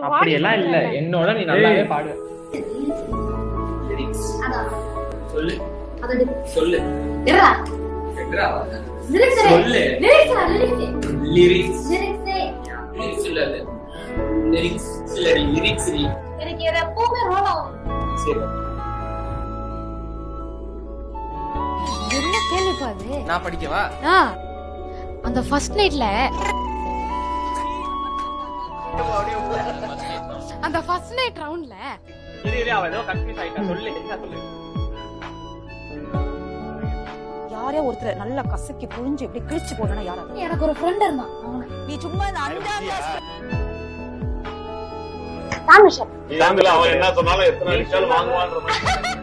அப்படியெல்லாம் இல்ல என்னோட நீ நல்லாவே பாடு லிரிக்ஸ் அதான் சொல்லு அதோட சொல்லு எறா எங்கடா லிரிக்ஸ் சொல்லு. Lyrics lyrics lyrics lyrics lyrics இல்ல அது லிரிக்ஸ் இல்ல லிரிக்ஸ் நீ எனக்கு எது எப்பவுமே ரோல் ஆகும் சரி என்ன கேள்விப்பா அது நான் படிக்கவா ஆ அந்த ஃபர்ஸ்ட் நைட்ல அந்த ஃபர்ஸ்ட் நைட் ரவுண்ட்ல இரு இரு அவ ஏதோ கன்ஃபியூஸ் ஆயிட்டா சொல்லு என்ன சொல்லு யாரே ஒருத்தர் நல்லா கசக்கி புழிஞ்சு இப்படி கிழிச்சு போடணும் யாரா எனக்கு ஒரு ஃப்ரெண்ட் இருந்தான் அவன நீ சும்மா இந்த அஞ்சாம் class தாமிஷன் சாமில அவன் என்ன சொன்னாலும் எத்தனை அடிச்சாலும் வாங்குவான்ற மாதிரி